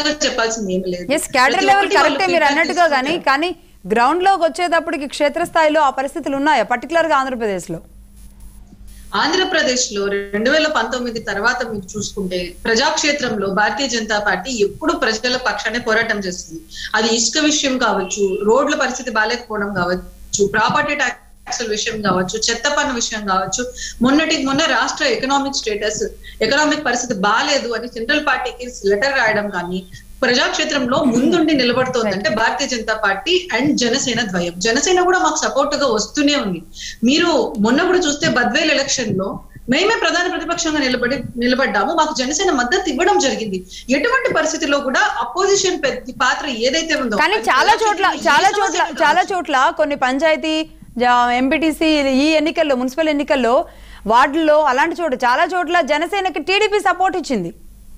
గా చెప్పాల్సింది ఏమి లేదు ఎస్ క్యాడర్ ప్రతి లెవెల్ ఒక్కటి వాళ్ళు కరెక్టే మీరు feedback అన్నట్టుగా కానీ తీసుకుంటారు. కానీ గ్రౌండ్ లోకి వచ్చేటప్పటికి క్షేత్రస్థాయిలో ఆ పరిస్థితులు ఉన్నాయా పర్టికులర్ గా ఆంధ్రప్రదేశ్ లో ఆంధ్రప్రదేశ్ లో రెండు వేల పంతొమ్మిది తర్వాత మీరు చూసుకుంటే ప్రజాక్షేత్రంలో భారతీయ జనతా పార్టీ ఎప్పుడు ప్రజల పక్షాన్ని పోరాటం చేస్తుంది అది ఇసుక విషయం కావచ్చు రోడ్ల పరిస్థితి బాగాలేకపోవడం కావచ్చు ప్రాపర్టీ ట్యాక్స్ విషయం కావచ్చు చెత్త పన్ను విషయం కావచ్చు మొన్నటికి మొన్న రాష్ట్ర ఎకనామిక్ స్టేటస్ ఎకనామిక్ పరిస్థితి బాగాలేదు అని సెంట్రల్ పార్టీకి లెటర్ రాయడం కానీ ప్రజాక్షేత్రంలో ముందుండి నిలబడుతోంది అంటే భారతీయ జనతా పార్టీ అండ్ జనసేన ద్వయం జనసేన కూడా మాకు సపోర్ట్ గా వస్తూనే ఉంది మీరు మొన్న కూడా చూస్తే బద్వేల్ ఎలక్షన్ లో మేమే ప్రధాన ప్రతిపక్షంగా నిలబడి నిలబడ్డాము మాకు జనసేన మద్దతు ఇవ్వడం జరిగింది ఎటువంటి పరిస్థితిలో కూడా అపోజిషన్ పాత్ర ఏదైతే ఉందో కానీ అది చాలా చోట్ల ప్రజాక్షేత్రంలో ఏ చాలా చోట్ల సమస్యలు చాలా కావచ్చు. చోట్ల కొన్ని పంచాయతీ ఎంపీటీసీ ఈ ఎన్నికల్లో మున్సిపల్ ఎన్నికల్లో వార్డుల్లో అలాంటి చోట చాలా చోట్ల జనసేనకి టీడీపీ సపోర్ట్ ఇచ్చింది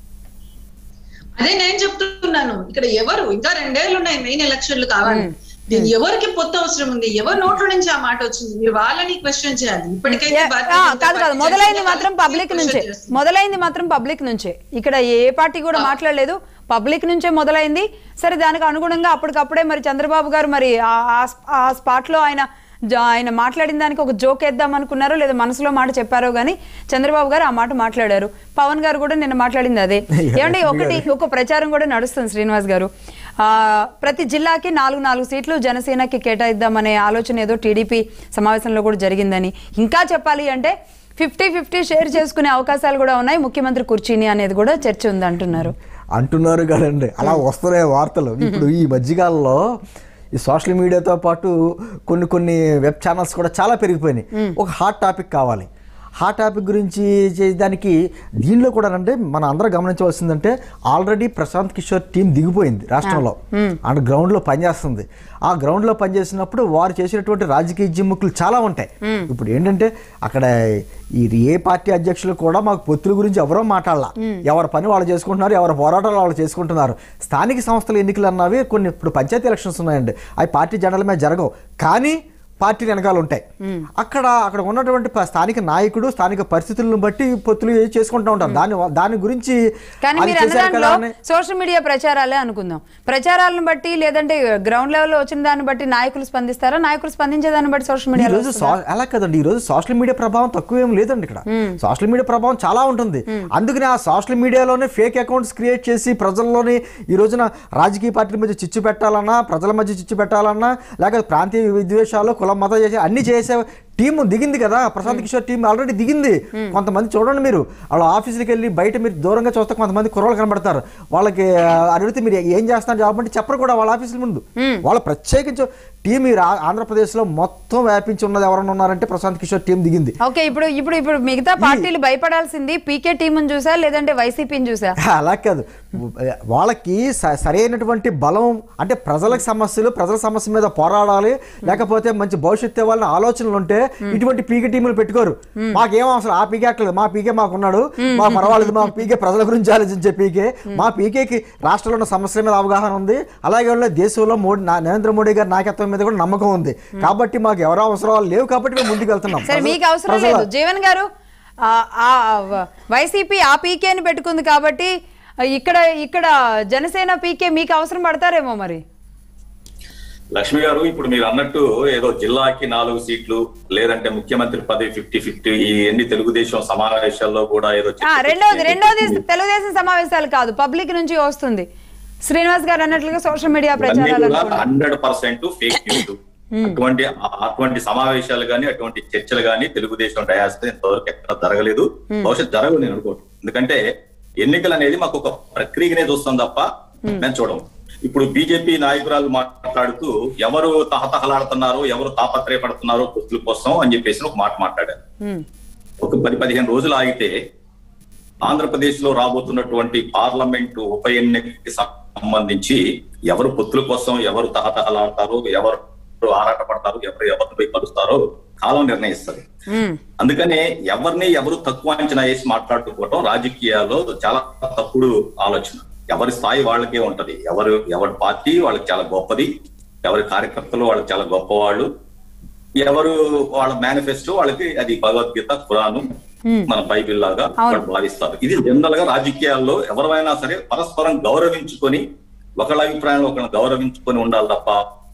అదే నేను చెప్తున్నాను ఇక్కడ ఎవరు ఇంకా రెండేళ్లు ఉన్నాయి మెయిన్ ఎలక్షన్లు కావాలి దీని ఎవరికి పొత్తు అవసరం ఉంది ఎవరి నోట్ల నుంచి ఆ మాట వచ్చింది మీరు వాళ్ళని క్వశ్చన్ చేయాలి ఇప్పటికైతే ఏ- భారతీయ ఆ, జనతా కాదు కాదు పార్టీ మొదలైంది జనసేన మాత్రం వాళ్ళని పబ్లిక్ question నుంచే చేస్తుంది. మొదలైంది మాత్రం పబ్లిక్ నుంచే ఇక్కడ ఏ పార్టీ కూడా మాట్లాడలేదు పబ్లిక్ నుంచే మొదలైంది సరే దానికి అనుగుణంగా అప్పటికప్పుడే మరి చంద్రబాబు గారు మరి ఆ- ఆ- ఆ స్పాట్ లో ఆయన జ- ఆయన మాట్లాడిన దానికి ఒక జోక్ వేద్దాం అనుకున్నారో లేదా మనసులో మాట చెప్పారో గానీ చంద్రబాబు గారు ఆ మాట మాట్లాడారు పవన్ గారు కూడా నిన్న మాట్లాడింది అదే ఏమంటే ఒకటి ఒక ప్రచారం కూడా నడుస్తుంది శ్రీనివాస్ గారు ఆ, ప్రతి జిల్లాకి నాలుగు నాలుగు సీట్లు జనసేనకి కేటాయిద్దామనే ఆలోచన ఏదో టీడీపీ సమావేశంలో కూడా జరిగిందని ఇంకా చెప్పాలి అంటే ఫిఫ్టీ ఫిఫ్టీ షేర్ చేసుకునే అవకాశాలు కూడా ఉన్నాయి ముఖ్యమంత్రి కుర్చీని అనేది కూడా చర్చ ఉంది అంటున్నారు అంటున్నారు కదండి అలా వస్తున్నాయి వార్తలు ఇప్పుడు ఈ మధ్యకాలంలో ఈ సోషల్ మీడియాతో పాటు కొన్ని కొన్ని వెబ్ ఛానల్స్ కూడా చాలా పెరిగిపోయినాయి ఒక హాట్ టాపిక్ కావాలి హాట్ టాపిక్ గురించి చేయడానికి దీనిలో కూడా అంటే మన అందరం గమనించవలసిందంటే ఆల్రెడీ ప్రశాంత్ కిషోర్ టీం దిగిపోయింది రాష్ట్రంలో అండ్ గ్రౌండ్లో పనిచేస్తుంది ఆ గ్రౌండ్లో పనిచేసినప్పుడు వారు చేసినటువంటి రాజకీయ జిమ్ముకులు చాలా ఉంటాయి ఇప్పుడు ఏంటంటే అక్కడ ఈ ఏ పార్టీ అధ్యక్షులు కూడా మాకు పొత్తుల గురించి ఎవరో మాట్లాడాల ఎవరి పని వాళ్ళు చేసుకుంటున్నారు ఎవరి పోరాటాలు వాళ్ళు చేసుకుంటున్నారు స్థానిక సంస్థల ఎన్నికలు అన్నవి కొన్ని ఇప్పుడు పంచాయతీ ఎలక్షన్స్ ఉన్నాయండి అవి పార్టీ జెండల మీద జరగవు కానీ పార్టీ వెనకాల ఉంటాయి అక్కడ అక్కడ ఉన్నటువంటి ప- స్థానిక నాయకుడు స్థానిక పరిస్థితులను బట్టి పొత్తులు చేసుకుంటూ ఉంటారు దాని దాని గురించి కానీ అది మీరు అన్న చేశారు కదా దాంట్లో అని సోషల్ మీడియా ప్రచారాలే అనుకుందాం ప్రచారాలను బట్టి లేదంటే గ్రౌండ్ లెవెల్లో వచ్చిన దాన్ని బట్టి నాయకులు స్పందిస్తారా నాయకులు స్పందించే దాన్ని బట్టి సోషల్ ఈ మీడియాలో రోజు సో- అలా కదండి ఈ రోజు సోషల్ మీడియా ప్రభావం తక్కువ ఏం లేదండి ఇక్కడ సోషల్ మీడియా ప్రభావం చాలా ఉంటుంది అందుకని ఆ సోషల్ మీడియాలోనే ఫేక్ అకౌంట్స్ క్రియేట్ చేసి ప్రజల్లోని ఈ రోజున రాజకీయ పార్టీల మధ్య చిచ్చు పెట్టాలన్నా ప్రజల మధ్య చిచ్చు పెట్టాలన్నా లేకపోతే ప్రాంతీయ విద్వేషాలు కులం మత చేసి అన్ని చేసే టీం దిగింది కదా ప్రశాంత్ కిషోర్ టీం ఆల్రెడీ దిగింది కొంతమంది చూడండి మీరు వాళ్ళ ఆఫీసులకు వెళ్ళి బయట మీరు దూరంగా చూస్తే కొంతమంది కుర్రలు కనబడతారు వాళ్ళకి ఆ, అడిగితే మీరు ఏం చేస్తున్నారు జాబ్ అంటే చెప్పరు కూడా వాళ్ళ ఆఫీసుల ముందు వాళ్ళు ప్రత్యేకించి టీం ఈ రా- ఆంధ్రప్రదేశ్లో మొత్తం వ్యాపించి ఉన్నది ఎవరైనా ఉన్నారంటే ప్రశాంత్ కిషోర్ టీం దిగింది ఓకే ఇప్పుడు ఇప్పుడు ఇప్పుడు మిగతా పార్టీలు భయపడాల్సింది పీకే టీంని చూసా లేదంటే వైసీపీని చూసా అలా కాదు వాళ్ళకి స- సరైనటువంటి బలం అంటే ప్రజలకు సమస్యలు ప్రజల సమస్య మీద పోరాడాలి లేకపోతే మంచి భవిష్యత్తు ఇవ్వాలని ఆలోచనలు ఉంటే ఇటువంటి పీకే టీములు పెట్టుకోరు మాకేం అవసరం ఆ పీకే అక్కలేదు మా పీకే మాకున్నాడు మా పర్వాలేదు మా పీకే ప్రజల గురించి ఆలోచించే పీకే మా పీకేకి రాష్ట్రంలో ఉన్న సమస్యల మీద అవగాహన ఉంది అలాగే ఉన్న దేశంలో మోడీ నా- నరేంద్ర మోడీ గారి నాయకత్వం మీద కూడా నమ్మకం ఉంది కాబట్టి మాకు ఎవరో అవసరాలు లేవు కాబట్టి మేము ముందుకు వెళ్తున్నాం సరే ప్రజల- మీకు అవసరం ప్రజల- లేదు జీవన్ గారు ఆ, ఆ, వ- వైసీపీ ఆ పీకేని పెట్టుకుంది కాబట్టి ఆ, ఇక్కడ ఇక్కడ జనసేన పీకే మీకు అవసరం పడతారేమో మరి లక్ష్మి గారు ఇప్పుడు మీరు అన్నట్టు ఏదో జిల్లాకి నాలుగు సీట్లు లేదంటే ముఖ్యమంత్రి పదవి ఫిఫ్టీ ఫిఫ్టీ ఈ ఎన్ని తెలుగుదేశం సమావేశాల్లో కూడా ఏదో ఆ, రెండోది రెండోది తెలుగుదేశం సమావేశాలు కాదు పబ్లిక్ నుంచి వస్తుంది శ్రీనివాస్ గారు అన్నట్లుగా సోషల్ మీడియా ప్రచారాలు అనుకోండి. హండ్రెడ్ పర్సెంట్ ఫేక్ న్యూస్ అటువంటి అటువంటి సమావేశాలు గాని అటువంటి చర్చలు గాని తెలుగుదేశం డయాస్ ఇంతవరకు ఎక్కడ జరగలేదు భవిష్యత్ జరగదు నేను అనుకోను ఎందుకంటే ఎన్నికలు అనేది మాకు ఒక ప్రక్రియనే చూస్తాం తప్ప మేము చూడము ఇప్పుడు బీజేపీ నాయకురాలు మాట్లాడుతూ ఎవరు తహతహలాడుతున్నారో ఎవరు తాపత్రయపడుతున్నారో పొత్తుల కోసం అని చెప్పేసి ఒక మాట మాట్లాడారు ఉమ్, ఒక పది పదిహేను రోజులు ఆగితే ఆంధ్రప్రదేశ్ లో రాబోతున్నటువంటి పార్లమెంటు ఉప ఎన్నికకి సంబంధించి ఎవరు పొత్తుల కోసం ఎవరు తహతహలాడతారో ఎవరు ఆరాటపడతారు ఎవరు ఎవరిపై కలుస్తారో కాలం నిర్ణయిస్తుంది ఉమ్, అందుకనే ఎవరిని ఎవరు తక్కువ అంచనా వేసి మాట్లాడుకోవటం రాజకీయాల్లో చాలా తప్పుడు ఆలోచన ఎవరి స్థాయి వాళ్ళకే ఉంటది ఎవరు ఎవరి పార్టీ వాళ్ళకి చాలా గొప్పది ఎవరి కార్యకర్తలు వాళ్ళకి చాలా గొప్పవాళ్ళు ఎవరు వాళ్ళ మేనిఫెస్టో వాళ్ళకి అది భగవద్గీత ఖురాను మన బైబిల్ లాగా వాళ్ళు భావిస్తారు ఇది జనరల్ గా రాజకీయాల్లో ఎవరైనా సరే పరస్పరం గౌరవించుకొని ఒకళ్ళ అభిప్రాయంలో ఒకళ్ళని గౌరవించుకొని ఉండాలి తప్ప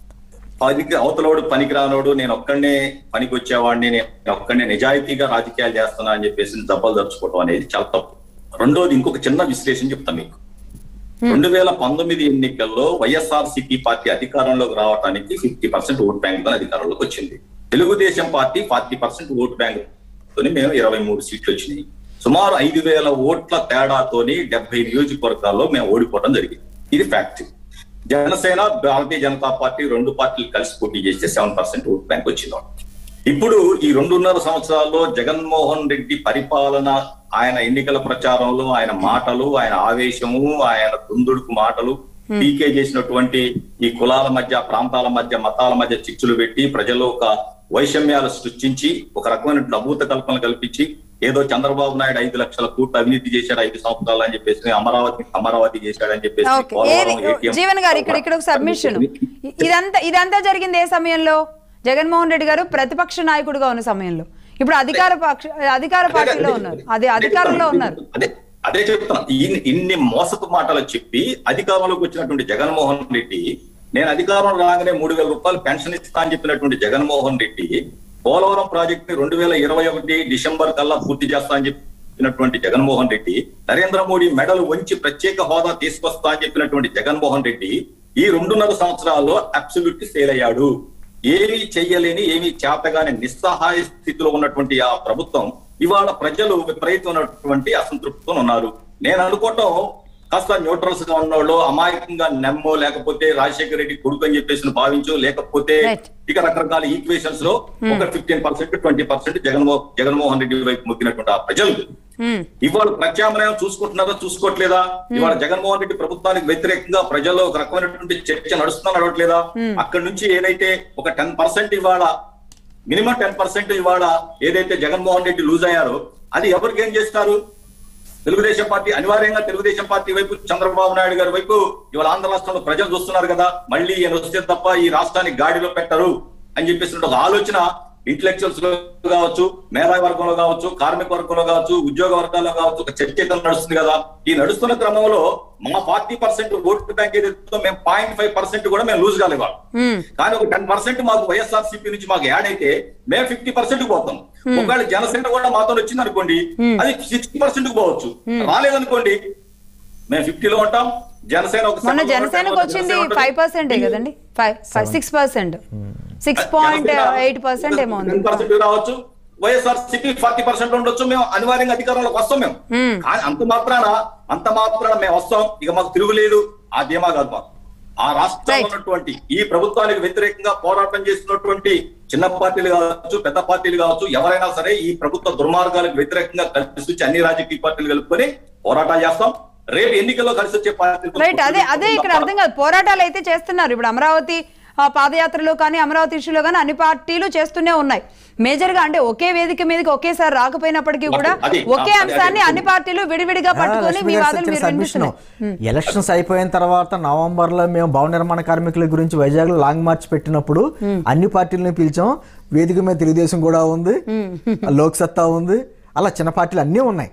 పనికి అవతలోడు పనికి రానోడు నేను ఒక్కడనే పనికి వచ్చేవాడిని నేను ఒక్కడనే నిజాయితీగా రాజకీయాలు చేస్తున్నా అని చెప్పేసి దెబ్బలు దర్చుకోవడం అనేది చాలా తప్పు రెండోది ఇంకొక చిన్న విశ్లేషణ చెప్తాను మీకు రెండు వేల పంతొమ్మిది ఎన్నికల్లో వైఎస్ఆర్ సిపి పార్టీ అధికారంలోకి రావడానికి ఫిఫ్టీ పర్సెంట్ ఓట్ బ్యాంక్ తో అధికారంలోకి వచ్చింది Telugu Desam party forty percent vote bank తోని మేము ఇరవై మూడు సీట్లు వచ్చినాయి సుమారు ఐదు వేల ఓట్ల తేడాతోని డెబ్బై నియోజకవర్గాల్లో మేము ఓడిపోవడం జరిగింది ఇది ఫ్యాక్ట్ జనసేన భారతీయ జనతా పార్టీ రెండు పార్టీలు కలిసి పోటీ చేస్తే సెవెన్ పర్సెంట్ ఓట్ బ్యాంక్ వచ్చింది ఇప్పుడు ఈ రెండున్నర సంవత్సరాల్లో జగన్మోహన్ రెడ్డి పరిపాలన ఆయన ఎన్నికల ప్రచారంలో ఆయన మాటలు ఆయన ఆవేశము ఆయన దుందుడుకు మాటలు పీకే చేసినటువంటి ఈ కులాల మధ్య ప్రాంతాల మధ్య మతాల మధ్య చిచ్చులు పెట్టి ప్రజల్లో ఒక వైషమ్యాలు సృష్టించి ఒక రకమైన అభూత కల్పన కల్పించి ఏదో చంద్రబాబు నాయుడు ఐదు లక్షల కోట్లు అవినీతి చేశాడు ఐదు సంవత్సరాలు అని చెప్పేసి అమరావతి అమరావతి చేశాడని చెప్పేసి ఓకే పోలవరం ఏది ATM జీవన్ గారు ఇక్కడ ఇక్కడ ఒక సబ్మిషన్ ఇదంతా ఇదంతా జరిగింది ఏ సమయంలో జగన్మోహన్ రెడ్డి గారు ప్రతిపక్ష నాయకుడిగా ఉన్న సమయంలో ఇప్పుడు అధికార పక్ష అధికార పార్టీలో ఉన్నారు అదే అధికారంలో ఉన్నారు అదే అదే చెప్తున్నా ఇన్ని ఇన్ని మోసపు మాటలు చెప్పి అధికారంలోకి వచ్చినటువంటి జగన్మోహన్ రెడ్డి నేను అధికారం రాగానే మూడు వేల రూపాయలు పెన్షన్ ఇస్తా అని చెప్పినటువంటి జగన్మోహన్ రెడ్డి పోలవరం ప్రాజెక్ట్ ని రెండు వేల ఇరవై ఒకటి డిసెంబర్ కల్లా పూర్తి చేస్తా అని చెప్పినటువంటి జగన్మోహన్ రెడ్డి నరేంద్ర మోడీ మెడలు వంచి ప్రత్యేక హోదా తీసుకొస్తా అని చెప్పినటువంటి జగన్మోహన్ రెడ్డి ఈ రెండున్నర సంవత్సరాల్లో అబ్సల్యూట్ ఫెయిల్ అయ్యాడు ఏమీ చెయ్యలేని ఏమీ చేతగాని నిస్సహాయ స్థితిలో ఉన్నటువంటి ఆ ప్రభుత్వం ఇవాళ ప్రజలు విపరీతమైనటువంటి అసంతృప్తితో ఉన్నారు నేను అనుకోవటం కాస్త న్యూట్రల్స్ గా ఉన్నోళ్ళు అమాయకంగా నమ్మో లేకపోతే రాజశేఖర రెడ్డి కొడుకు అని చెప్పేసి భావించు లేకపోతే Right. ఇక రకరకాల ఈక్వేషన్స్ లో ఒక ఫిఫ్టీన్ పర్సెంట్ ట్వంటీ పర్సెంట్ జగన్మో జగన్మోహన్ రెడ్డి వైపు మొక్కినటువంటి ఆ ప్రజలు ఉమ్, ఇవాళ ప్రత్యామ్నాయం చూసుకుంటున్నారా చూసుకోవట్లేదా ఇవాళ జగన్మోహన్ రెడ్డి ప్రభుత్వానికి వ్యతిరేకంగా ప్రజల్లో ఒక రకమైనటువంటి చర్చ నడుస్తున్నా నడవట్లేదా అక్కడ నుంచి ఏదైతే ఒక టెన్ పర్సెంట్ ఇవాళ మినిమం టెన్ పర్సెంట్ ఇవాళ ఏదైతే జగన్మోహన్ రెడ్డి లూజ్ అయ్యారో అది ఎవరికి ఏం చేస్తారు తెలుగుదేశం పార్టీ అనివార్యంగా తెలుగుదేశం పార్టీ వైపు చంద్రబాబు నాయుడు గారి వైపు ఇవాళ ఆంధ్ర రాష్ట్రంలో ప్రజలు చూస్తున్నారు కదా మళ్ళీ ఈయన వస్తే తప్ప ఈ రాష్ట్రాన్ని గాడిలో పెట్టరు అని చెప్పేసి ఒక ఆలోచన ఇంటలెక్చువల్స్ లో కావచ్చు మేధావి వర్గంలో కావచ్చు కార్మిక వర్గంలో కావచ్చు ఉద్యోగ వర్గాల్లో కావచ్చు ఒక చర్చ అయితే నడుస్తుంది కదా ఈ నడుస్తున్న క్రమంలో మా ఫార్టీ పర్సెంట్ ఓటు బ్యాంక్ ఏదైతే మేము పాయింట్ ఫైవ్ పర్సెంట్ కూడా మేము లూజ్ కాలేవాళ్ళం ఉమ్, కానీ ఒక టెన్ పర్సెంట్ మాకు వైఎస్ఆర్ సిపి నుంచి మాకు యాడ్ అయితే మేము ఫిఫ్టీ పర్సెంట్ పోతాం ఒకవేళ జనసేన కూడా మాతో వచ్చింది అనుకోండి అది సిక్స్టీ పర్సెంట్ పోవచ్చు రాలేదనుకోండి మేము ఫిఫ్టీలో ఉంటాం జనసేన ఒక మొన్న seven లో జనసేనకు ఉంటుంది, వచ్చింది జనసేన ఉంటుంది. ఫైవ్ పర్సెంటే కదండి five five six percent six point eight percent ఏమో ఉంది 10% రావచ్చు వైఎస్ఆర్ సిపి ఫార్టీ పర్సెంట్ ఉండొచ్చు మేము అనివార్యంగా అధికారంలోకి వస్తాం మేము కానీ అంత మాత్రాన అంత మాత్రాన మేము వస్తాం ఇక మాకు తిరుగులేదు ఆ ధీమా కాదు మాకు ఆ రాష్ట్రంలో Right. ఉన్నటువంటి ఈ ప్రభుత్వానికి వ్యతిరేకంగా పోరాటం చేస్తున్నటువంటి చిన్న పార్టీలు కావచ్చు పెద్ద పార్టీలు కావచ్చు ఎవరైనా సరే ఈ ప్రభుత్వ దుర్మార్గాలకు వ్యతిరేకంగా కలిసి వచ్చి అన్ని రాజకీయ పార్టీలు కలుపుకొని పోరాటాలు చేస్తాం రేపు ఎన్నికల్లో కలిసి వచ్చే పార్టీలతో రైట్ అదే అదే ఇక్కడ అర్థం కాదు పోరాటాలు అయితే చేస్తున్నారు ఇప్పుడు అమరావతి ఆ, పాదయాత్రలో కానీ అమరావతి ఇష్యూలో కానీ అన్ని పార్టీలు చేస్తూనే ఉన్నాయి మేజర్ గా అంటే ఒకే వేదిక మీదకి ఒకేసారి రాకపోయినప్పటికీ కూడా అది, ఒకే అది, అంశాన్ని అది. అన్ని పార్టీలు విడివిడిగా పట్టుకొని మీ వాదనలు మీరు సబ్మిషన్ వినిపిస్తున్నాయి ఎలక్షన్స్ అయిపోయిన తర్వాత నవంబర్ లో మేము భవన నిర్మాణ కార్మికుల గురించి వైజాగ్ లో లాంగ్ మార్చ్ పెట్టినప్పుడు అన్ని పార్టీలను పిలిచాం వేదిక మీద తెలుగుదేశం కూడా ఉంది లోక్ సత్తా ఉంది అలా చిన్న పార్టీలు అన్నీ ఉన్నాయి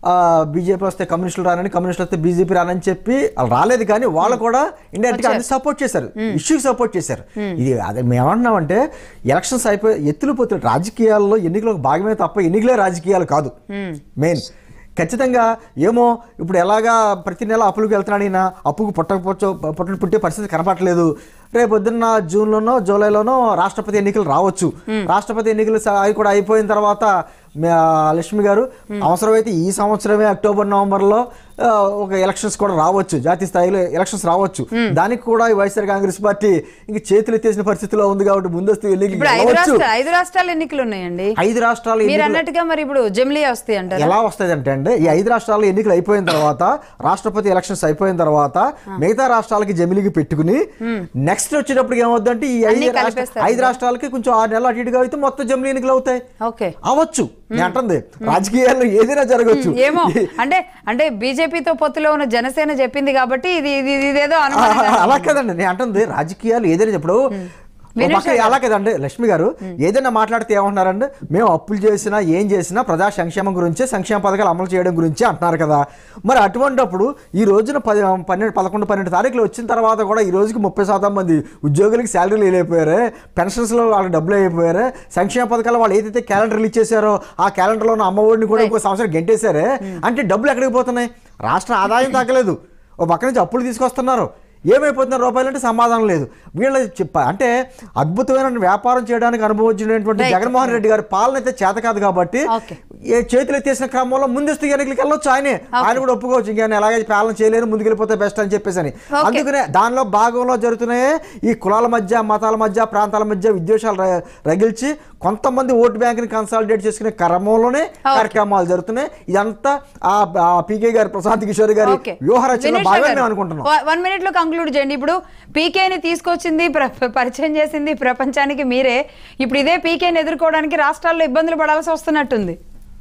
బీజేపీ వస్తే కమ్యూనిస్టులు రానని కమ్యూనిస్టులు వస్తే బీజేపీ రానని చెప్పి వాళ్ళు రాలేదు కానీ వాళ్ళు కూడా ఇండైరెక్ట్ గా అన్ని సపోర్ట్ చేశారు ఇష్యూకి సపోర్ట్ చేశారు ఇది అదే మేము ఏమంటున్నామంటే ఎలక్షన్స్ అయిపోయి ఎత్తులు పోతులు రాజకీయాల్లో ఎన్నికలు ఒక భాగమే తప్ప ఎన్నికలే రాజకీయాలు కాదు మెయిన్ ఖచ్చితంగా ఏమో ఇప్పుడు ఎలాగా ప్రతి నెల అప్పులకు వెళ్తున్నాడు ఈయన అప్పుకు పుట్టకపోవచ్చు పుట్ట పుట్టే పరిస్థితి కనపడలేదు రేపు పొద్దున్న జూన్లోనో జూలైలోనో రాష్ట్రపతి ఎన్నికలు రావచ్చు రాష్ట్రపతి ఎన్నికలు స- అవి కూడా అయిపోయిన తర్వాత మే- లక్ష్మి గారు అవసరమైతే ఈ సంవత్సరమే అక్టోబర్ నవంబర్లో ఆ, ఒక ఎలక్షన్స్ కూడా రావచ్చు జాతీయ స్థాయిలో ఎలక్షన్స్ రావచ్చు దానికి కూడా ఈ వైఎస్ఆర్ కాంగ్రెస్ పార్టీ ఇంక చేతులు ఎత్తేసిన పరిస్థితిలో ఉంది కాబట్టి ముందస్తు ఎన్నికలు ఇప్పుడు ఐదు వెళ్ళవచ్చు. రాష్ట్రాలు ఐదు రాష్ట్రాల ఎన్నికలు ఉన్నాయండి ఐదు రాష్ట్రాలు మీరు ఎన్నికలు- అన్నట్టుగా మరి ఇప్పుడు జమిలీ వస్తాయి అంటారు ఎలా వస్తుంది అంటే అండి ఈ ఐదు రాష్ట్రాల్లో ఎన్నికలు అయిపోయిన తర్వాత రాష్ట్రపతి ఎలక్షన్స్ అయిపోయిన తర్వాత మిగతా రాష్ట్రాలకి జమిలికి పెట్టుకుని నెక్స్ట్ వచ్చేటప్పటికి ఏమవుద్దంటే ఈ అన్నీ ఐదు రాష్ట్ర- కలిపేస్తారు ఐదు రాష్ట్రాలకి కొంచెం ఆరు నెలలు అటు ఇటుగా అయితే మొత్తం జమిలీ ఎన్నికలు అవుతాయి ఓకే అవ్వచ్చు నేను అంటుంది రాజకీయాల్లో ఏదైనా జరగచ్చు ఏమో అంటే అంటే బీజేపీతో పొత్తులో ఉన్న జనసేన చెప్పింది కాబట్టి ఇది ఇది ఇదేదో అనుమానం అలా కదండి నేను అంటుంది రాజకీయాలు ఏదైనా ఇప్పుడు వినేష్ పక్క అలా కదండి లక్ష్మి గారు ఏదైనా మాట్లాడితే ఏమంటున్నారండి మేము అప్పులు చేసినా ఏం చేసినా ప్రజా సంక్షేమం గురించే సంక్షేమ పథకాలు అమలు చేయడం గురించి అంటున్నారు కదా మరి అటువంటప్పుడు ఈ రోజున పది పన్నెండు పదకొండు పన్నెండు తారీఖులు వచ్చిన తర్వాత కూడా ఈ రోజుకి ముప్పై శాతం మంది ఉద్యోగులకి శాలరీలు వెళ్ళిపోయారు పెన్షన్స్లో వాళ్ళకి డబ్బులు అయిపోయారు సంక్షేమ పథకాలు వాళ్ళు ఏదైతే క్యాలెండర్ రిలీజ్ చేశారో ఆ క్యాలెండర్లో ఉన్న అమ్మఒడిని కూడా ఇంకో సంవత్సరం గెంటేశారే అంటే డబ్బులు ఎక్కడికి పోతున్నాయి రాష్ట్ర ఆదాయం తగ్గలేదు ఓ పక్క నుంచి అప్పులు తీసుకొస్తున్నారు ఏమైపోతున్నారు రూపాయలు అంటే సమాధానం లేదు వీళ్ళ చెప్ప అంటే అద్భుతమైన వ్యాపారం చేయడానికి అనుభవించినటువంటి Right. జగన్మోహన్ రెడ్డి గారి పాలన అయితే చేత కాదు కాబట్టి Okay. ఏ చేతులు ఎత్తేసిన క్రమంలో ముందస్తు ఎన్నికలకి వెళ్ళొచ్చు ఆయనే ఆయన కూడా ఒప్పుకోవచ్చు ఇంకా నేను ఎలాగైతే పాలన చేయలేను ముందుకెళ్ళిపోతే బెస్ట్ అని చెప్పేసి అని Okay. అందుకనే దానిలో భాగంలో జరుగుతున్నాయి ఈ కులాల మధ్య మతాల మధ్య ప్రాంతాల మధ్య విద్వేషాలు ర- రగిల్చి కొంతమంది ఓటు బ్యాంక్ని కన్సాలిడేట్ చేసుకునే క్రమంలోనే కార్యక్రమాలు జరుగుతున్నాయి ఇదంతా ఆ పీకే గారి ప్రశాంత్ కిషోర్ గారి ఓకే వ్యూహ రచన భాగంగా మేము అనుకుంటున్నాం వన్ మినిట్ లో కంక్లూడ్ చేయండి ఇప్పుడు పీకేని తీసుకొచ్చింది ప్ర- పరిచయం చేసింది ప్రపంచానికి మీరే ఇప్పుడు ఇదే పీకేని ఎదుర్కోవడానికి రాష్ట్రాల్లో ఇబ్బందులు పడాల్సి వస్తున్నట్టుంది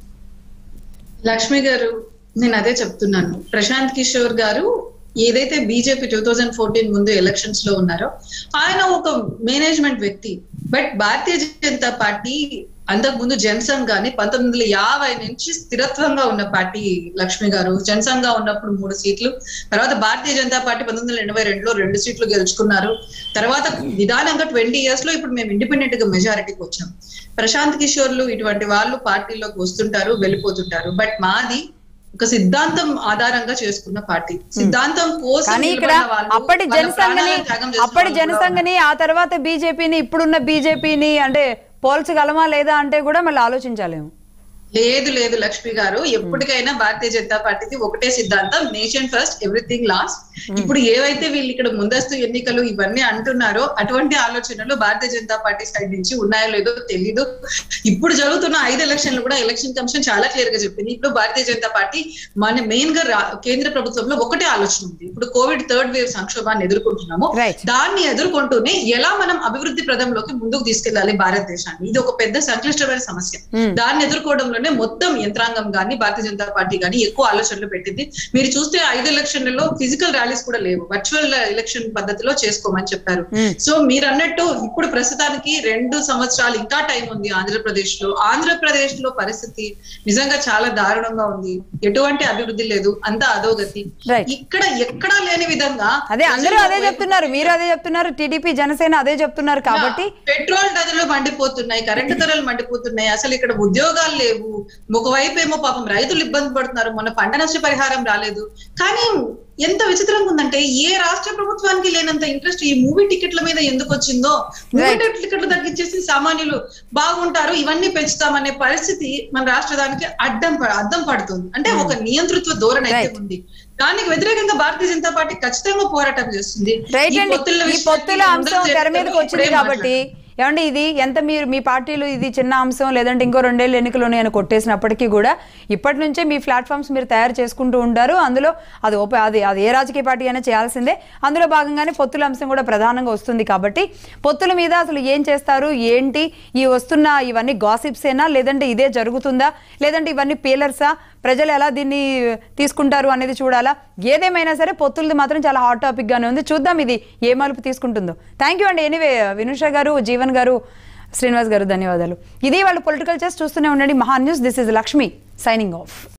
లక్ష్మి గారు నేను అదే చెప్తున్నాను ప్రశాంత్ కిషోర్ గారు ఏదైతే బీజేపీ టూ థౌజండ్ ఫోర్టీన్ ముందు ఎలక్షన్స్ లో ఉన్నారో ఆయన ఒక మేనేజ్మెంట్ వ్యక్తి బట్ భారతీయ జనతా పార్టీ అంతకు ముందు జనసంఘ్ గాని పంతొమ్మిది వందల యాభై నుంచి స్థిరత్వంగా ఉన్న పార్టీ లక్ష్మి గారు జనసంఘ్ గా ఉన్నప్పుడు మూడు సీట్లు తర్వాత భారతీయ జనతా పార్టీ పంతొమ్మిది వందల ఎనభై రెండులో రెండు సీట్లు గెలుచుకున్నారు తర్వాత నిదానంగా ట్వంటీ ఇయర్స్ లో ఇప్పుడు మేము ఇండిపెండెంట్ గా మెజారిటీకి వచ్చాం ప్రశాంత్ కిషోర్లు ఇటువంటి వాళ్ళు పార్టీలోకి వస్తుంటారు వెళ్ళిపోతుంటారు బట్ మాది ఒక సిద్ధాంతం ఆధారంగా చేసుకున్న పార్టీ సిద్ధాంతం కోసం కానీ ఇక్కడ నిలబడిన వాళ్ళు, అప్పటి వాళ్ళ జనసంఘని ప్రాణాలను త్యాగం చేసిన అప్పటి వాళ్ళు కూడా ఉన్నారు. జనసంఘని ఆ తర్వాత బీజేపీని ఇప్పుడున్న బీజేపీని అంటే పోల్చగలమా లేదా అంటే కూడా మళ్ళీ ఆలోచించాలేము లేదు లేదు లక్ష్మి గారు ఎప్పటికైనా భారతీయ జనతా పార్టీది ఒకటే సిద్ధాంతం నేషన్ ఫస్ట్ ఎవ్రీథింగ్ లాస్ట్ ఇప్పుడు ఏవైతే వీళ్ళు ఇక్కడ ముందస్తు ఎన్నికలు ఇవన్నీ అంటున్నారో అటువంటి ఆలోచనలు భారతీయ జనతా పార్టీ సైడ్ నుంచి ఉన్నాయో లేదో తెలీదు ఇప్పుడు జరుగుతున్న ఐదు ఎలక్షన్లు కూడా ఎలక్షన్ కమిషన్ చాలా క్లియర్ గా చెప్పింది ఇప్పుడు భారతీయ జనతా పార్టీ మన మెయిన్ గా రా- కేంద్ర ప్రభుత్వంలో ఒకటే ఆలోచన ఉంది ఇప్పుడు కోవిడ్ థర్డ్ వేవ్ సంక్షోభాన్ని ఎదుర్కొంటున్నాము Right. దాన్ని ఎదుర్కొంటూనే ఎలా మనం అభివృద్ధి ప్రదంలోకి ముందుకు తీసుకెళ్లాలి భారతదేశాన్ని ఇది ఒక పెద్ద సంక్లిష్టమైన సమస్య దాన్ని ఎదుర్కోవడంలోనే మొత్తం యంత్రాంగం గాని భారతీయ జనతా పార్టీ గాని ఎక్కువ ఆలోచనలు పెట్టింది మీరు చూస్తే ఐదు ఎలక్షన్లలో ఫిజికల్ ర్యాలీస్ కూడా లేవు వర్చువల్ ఎలక్షన్ పద్ధతిలో చేసుకోమని చెప్పారు సో మీరు అన్నట్టు ఇప్పుడు ప్రస్తుతానికి రెండు సంవత్సరాలు ఇంకా టైం ఉంది ఆంధ్రప్రదేశ్ లో ఆంధ్రప్రదేశ్ లో పరిస్థితి నిజంగా చాలా దారుణంగా ఉంది ఎటువంటి అభివృద్ధి లేదు అంతా అధోగతి Right. ఇక్కడ ఎక్కడా లేని విధంగా అదే అందరూ అదే చెప్తున్నారు మీరు అదే చెప్తున్నారు టీడీపీ జనసేన అదే చెప్తున్నారు కాబట్టి పెట్రోల్ ధరలు మండిపోతున్నాయి కరెంటు ధరలు మండిపోతున్నాయి అసలు ఇక్కడ ఉద్యోగాలు లేవు ఒకవైపు ఏమో పాపం రైతులు ఇబ్బంది పడుతున్నారు మొన్న పంట నష్ట పరిహారం రాలేదు కానీ ఎంత విచిత్రంగా ఉందంటే ఏ రాష్ట్ర ప్రభుత్వానికి లేనంత ఇంట్రెస్ట్ ఈ మూవీ టికెట్ల మీద ఎందుకు వచ్చిందో మూవీ టికెట్లు తగ్గించేసి సామాన్యులు బాగుంటారు ఇవన్నీ పెంచుతామనే పరిస్థితి మన రాష్ట్రానికి అడ్డం ప- అద్దం పడుతుంది అంటే ఒక నియంతృత్వ ధోరణి అయితే Right. ఉంది దానికి వ్యతిరేకంగా భారతీయ జనతా పార్టీ ఖచ్చితంగా పోరాటం చేస్తుంది రైట్ ఈ అండి పొత్తుల ఈ విషయాన్ని పొత్తుల ముందర అంశం తెర మీదకి చేతుల్లో వచ్చింది ఇప్పుడే కాబట్టి ఏమండి ఇది ఎంత మీరు మీ పార్టీలు ఇది చిన్న అంశం లేదంటే ఇంకో రెండేళ్ళు ఎన్నికలు నేను కొట్టేసినప్పటికీ కూడా ఇప్పటి నుంచే మీ ప్లాట్ఫామ్స్ మీరు తయారు చేసుకుంటూ ఉంటారు అందులో అది ఓపె అది అది ఏ రాజకీయ పార్టీ అయినా చేయాల్సిందే అందులో భాగంగానే పొత్తుల అంశం కూడా ప్రధానంగా వస్తుంది కాబట్టి పొత్తుల మీద అసలు ఏం చేస్తారు ఏంటి ఈ వస్తున్న ఇవన్నీ గాసిప్సేనా లేదంటే ఇదే జరుగుతుందా లేదంటే ఇవన్నీ పీలర్సా ప్రజలు ఎలా దీన్ని తీసుకుంటారు అనేది చూడాలా ఏదేమైనా సరే పొత్తులది మాత్రం చాలా హాట్ టాపిక్ గానే ఉంది చూద్దాం ఇది ఏ మలుపు తీసుకుంటుందో థ్యాంక్ యూ అండి ఎనీవే వినుష గారు జీవన్ గారు శ్రీనివాస్ గారు ధన్యవాదాలు ఇది వాళ్ళు పొలిటికల్ చేసి చూస్తూనే ఉండండి Maha news this is Lakshmi signing of